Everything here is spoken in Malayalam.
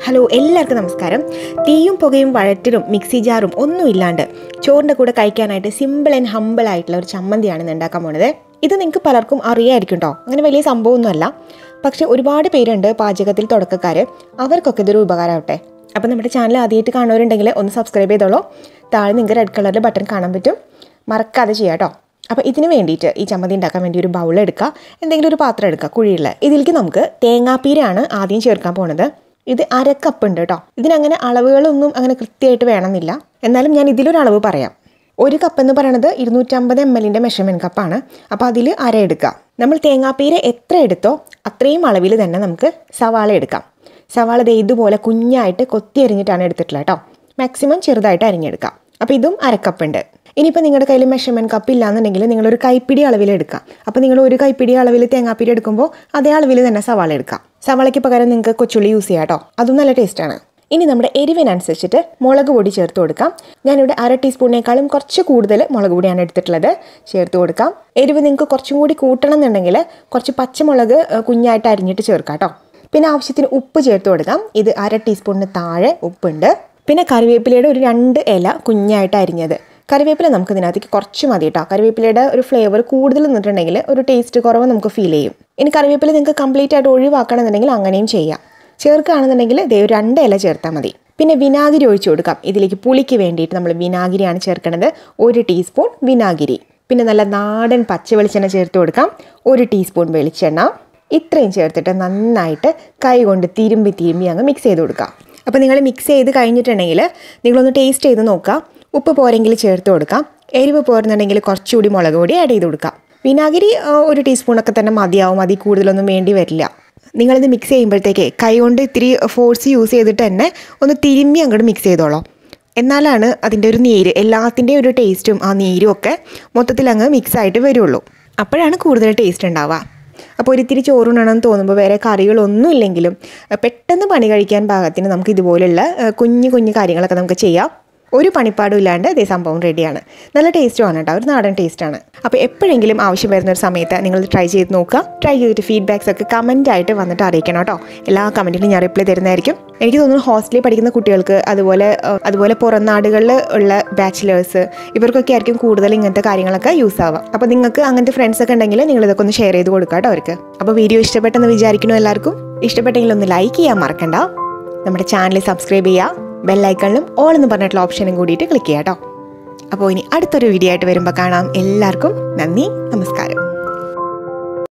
ഹലോ എല്ലാവർക്കും നമസ്കാരം തീയും പുകയും വഴറ്റിലും മിക്സി ജാറും ഒന്നും ഇല്ലാണ്ട് ചോറിൻ്റെ കൂടെ കഴിക്കാനായിട്ട് സിമ്പിൾ ആൻഡ് ഹമ്പിൾ ആയിട്ടുള്ള ഒരു ചമ്മന്തിയാണ് ഇന്ന് ഉണ്ടാക്കാൻ പോണത് ഇത് നിങ്ങൾക്ക് പലർക്കും അറിയായിരിക്കും കേട്ടോ അങ്ങനെ വലിയ സംഭവമൊന്നുമല്ല പക്ഷേ ഒരുപാട് പേരുണ്ട് പാചകത്തിൽ തുടക്കക്കാർ അവർക്കൊക്കെ ഇതൊരു ഉപകാരമാവട്ടെ അപ്പോൾ നമ്മുടെ ചാനൽ ആദ്യമായിട്ട് കാണുന്നവരുണ്ടെങ്കിൽ ഒന്ന് സബ്സ്ക്രൈബ് ചെയ്തോളൂ താഴെ നിങ്ങൾക്ക് റെഡ് കളറിൽ ബട്ടൺ കാണാൻ പറ്റും മറക്കാതെ ചെയ്യാം കേട്ടോ അപ്പോൾ ഇതിന് വേണ്ടിയിട്ട് ഈ ചമ്മന്തി ഉണ്ടാക്കാൻ വേണ്ടി ഒരു ബൗൾ എടുക്കുക എന്തെങ്കിലും ഒരു പാത്രം എടുക്കുക കുഴിയുള്ള ഇതിലേക്ക് നമുക്ക് തേങ്ങാപ്പീരയാണ് ആദ്യം ചേർക്കാൻ പോണത് ഇത് അര കപ്പ് ഉണ്ട് കേട്ടോ ഇതിനങ്ങനെ അളവുകളൊന്നും അങ്ങനെ കൃത്യമായിട്ട് വേണമെന്നില്ല എന്നാലും ഞാൻ ഇതിലൊരു അളവ് പറയാം ഒരു കപ്പ് എന്ന് പറയുന്നത് ഇരുന്നൂറ്റമ്പത് എം എല്ലിൻ്റെ മെഷർമെൻറ്റ് കപ്പാണ് അപ്പോൾ അതിൽ അര എടുക്കുക നമ്മൾ തേങ്ങാപ്പീര എത്ര എടുത്തോ അത്രയും അളവിൽ തന്നെ നമുക്ക് സവാള എടുക്കാം സവാള ദേ ഇതുപോലെ കുഞ്ഞായിട്ട് കൊത്തി അരിഞ്ഞിട്ടാണ് എടുത്തിട്ടുള്ളത് കേട്ടോ മാക്സിമം ചെറുതായിട്ട് അരിഞ്ഞെടുക്കാം അപ്പോൾ ഇതും അരക്കപ്പുണ്ട് ഇനിയിപ്പോൾ നിങ്ങളുടെ കയ്യിൽ മെഷർമെൻറ്റ് കപ്പ് ഇല്ലാന്നുണ്ടെങ്കിൽ നിങ്ങളൊരു കൈപ്പിടി അളവിൽ എടുക്കാം അപ്പോൾ നിങ്ങൾ ഒരു കൈപ്പിടി അളവിൽ തേങ്ങാപ്പിരി എടുക്കുമ്പോൾ അതേ അളവിൽ തന്നെ സവാള എടുക്കാം സവാളയ്ക്ക് പകരം നിങ്ങൾക്ക് കൊച്ചുള്ളി യൂസ് ചെയ്യാം കേട്ടോ അതും നല്ല ടേസ്റ്റാണ് ഇനി നമ്മുടെ എരിവിനനുസരിച്ചിട്ട് മുളക് പൊടി ചേർത്ത് കൊടുക്കാം ഞാനിവിടെ അര ടീസ്പൂണിനേക്കാളും കുറച്ച് കൂടുതൽ മുളക് പൊടിയാണ് എടുത്തിട്ടുള്ളത് ചേർത്ത് കൊടുക്കാം എരിവ് നിങ്ങൾക്ക് കുറച്ചും കൂടി കൂട്ടണം എന്നുണ്ടെങ്കിൽ കുറച്ച് പച്ചമുളക് ഏഹ്, കുഞ്ഞായിട്ട് അരിഞ്ഞിട്ട് ചേർക്കാം കേട്ടോ പിന്നെ ആവശ്യത്തിന് ഉപ്പ് ചേർത്ത് കൊടുക്കാം ഇത് അര ടീസ്പൂണിന് താഴെ ഉപ്പുണ്ട് പിന്നെ കറിവേപ്പിലയുടെ ഒരു രണ്ട് ഇല കുഞ്ഞായിട്ട് അരിഞ്ഞത് കറിവേപ്പില നമുക്ക് ഇതിനകത്തേക്ക് കുറച്ച് മതി കേട്ടോ കറിവേപ്പിലയുടെ ഒരു ഫ്ലേവർ കൂടുതൽ നിന്നിട്ടുണ്ടെങ്കിൽ ഒരു ടേസ്റ്റ് കുറവ് നമുക്ക് ഫീൽ ചെയ്യും ഇനി കറിവേപ്പില നിങ്ങൾക്ക് കംപ്ലീറ്റ് ആയിട്ട് ഒഴിവാക്കണമെന്നുണ്ടെങ്കിൽ അങ്ങനെയും ചെയ്യാം ചേർക്കുകയാണെന്നുണ്ടെങ്കിൽ ദേ ഒരു രണ്ട് ഇല ചേർത്താൽ മതി പിന്നെ വിനാഗിരി ഒഴിച്ചു കൊടുക്കാം ഇതിലേക്ക് പുളിക്ക് വേണ്ടിയിട്ട് നമ്മൾ വിനാഗിരിയാണ് ചേർക്കുന്നത് ഒരു ടീസ്പൂൺ വിനാഗിരി പിന്നെ നല്ല നാടൻ പച്ച വെളിച്ചെണ്ണ ചേർത്ത് കൊടുക്കാം ഒരു ടീസ്പൂൺ വെളിച്ചെണ്ണ ഇത്രയും ചേർത്തിട്ട് നന്നായിട്ട് കൈ കൊണ്ട് തിരുമ്പി തിരുമ്പി അങ്ങ് മിക്സ് ചെയ്ത് കൊടുക്കാം അപ്പോൾ നിങ്ങൾ മിക്സ് ചെയ്ത് കഴിഞ്ഞിട്ടുണ്ടെങ്കിൽ നിങ്ങളൊന്ന് ടേസ്റ്റ് ചെയ്ത് നോക്കുക ഉപ്പ് പോരെങ്കിൽ ചേർത്ത് കൊടുക്കാം എരിവ് പോരുന്നുണ്ടെങ്കിൽ കുറച്ചുകൂടി മുളക് പൊടി ആഡ് ചെയ്ത് കൊടുക്കാം വിനാഗിരി ആ, ഒരു ടീസ്പൂണൊക്കെ തന്നെ മതിയാവും അതിൽ കൂടുതലൊന്നും വേണ്ടി വരില്ല നിങ്ങളിത് മിക്സ് ചെയ്യുമ്പോഴത്തേക്ക് കൈ കൊണ്ട് ഇത്തിരി ഫോഴ്സ് യൂസ് ചെയ്തിട്ട് തന്നെ ഒന്ന് തിരുമ്മി അങ്ങോട്ട് മിക്സ് ചെയ്തോളാം എന്നാലാണ് അതിൻ്റെ ഒരു നീര് എല്ലാത്തിൻ്റെയും ഒരു ടേസ്റ്റും ആ നീരും ഒക്കെ മൊത്തത്തിൽ അങ്ങ് മിക്സ് ആയിട്ട് വരുള്ളൂ അപ്പോഴാണ് കൂടുതൽ ടേസ്റ്റ് ഉണ്ടാവുക അപ്പോൾ ഒരിത്തിരി ചോറുണ്ണണമെന്ന് തോന്നുമ്പോൾ വേറെ കറികളൊന്നും ഇല്ലെങ്കിലും അഹ് പെട്ടെന്ന് പണി കഴിക്കാൻ പാകത്തിന് നമുക്ക് ഇതുപോലുള്ള അഹ് കുഞ്ഞു കുഞ്ഞു കാര്യങ്ങളൊക്കെ നമുക്ക് ചെയ്യാം ഒരു പണിപ്പാടും ഇല്ലാണ്ട് ഇതേ സംഭവം റെഡിയാണ് നല്ല ടേസ്റ്റുമാണ് കേട്ടോ ഒരു നാടൻ ടേസ്റ്റാണ് അപ്പോൾ എപ്പോഴെങ്കിലും ആവശ്യം വരുന്ന ഒരു സമയത്ത് നിങ്ങൾ ട്രൈ ചെയ്ത് നോക്കുക ട്രൈ ചെയ്തിട്ട് ഫീഡ്ബാക്സ് ഒക്കെ കമൻ്റ് ആയിട്ട് വന്നിട്ട് അറിയിക്കണം കേട്ടോ എല്ലാ കമൻറ്റിനും ഞാൻ റിപ്ലൈ തരുന്നതായിരിക്കും എനിക്ക് തോന്നുന്നു ഹോസ്റ്റലിൽ പഠിക്കുന്ന കുട്ടികൾക്ക് അതുപോലെ അഹ് അതുപോലെ പുറം നാടുകളിൽ ഉള്ള ബാച്ചിലേഴ്സ് ഇവർക്കൊക്കെ ആയിരിക്കും കൂടുതൽ ഇങ്ങനത്തെ കാര്യങ്ങളൊക്കെ യൂസ് ആവുക അപ്പോൾ നിങ്ങൾക്ക് അങ്ങനത്തെ ഫ്രണ്ട്സ് ഒക്കെ ഉണ്ടെങ്കിൽ നിങ്ങൾ ഇതൊക്കെ ഒന്ന് ഷെയർ ചെയ്ത് കൊടുക്കുക കേട്ടോ അവർക്ക് അപ്പോൾ വീഡിയോ ഇഷ്ടപ്പെട്ടെന്ന് വിചാരിക്കുന്നു എല്ലാവർക്കും ഇഷ്ടപ്പെട്ടെങ്കിൽ ഒന്ന് ലൈക്ക് ചെയ്യാൻ മറക്കണ്ട നമ്മുടെ ചാനൽ സബ്സ്ക്രൈബ് ചെയ്യുക ബെല്ലൈക്കണിലും ഓൾ എന്ന് പറഞ്ഞിട്ടുള്ള ഓപ്ഷനും കൂടിയിട്ട് ക്ലിക്ക് ചെയ്യാം കേട്ടോ അപ്പോൾ ഇനി അടുത്തൊരു വീഡിയോ ആയിട്ട് വരുമ്പോൾ കാണാം എല്ലാവർക്കും നന്ദി നമസ്കാരം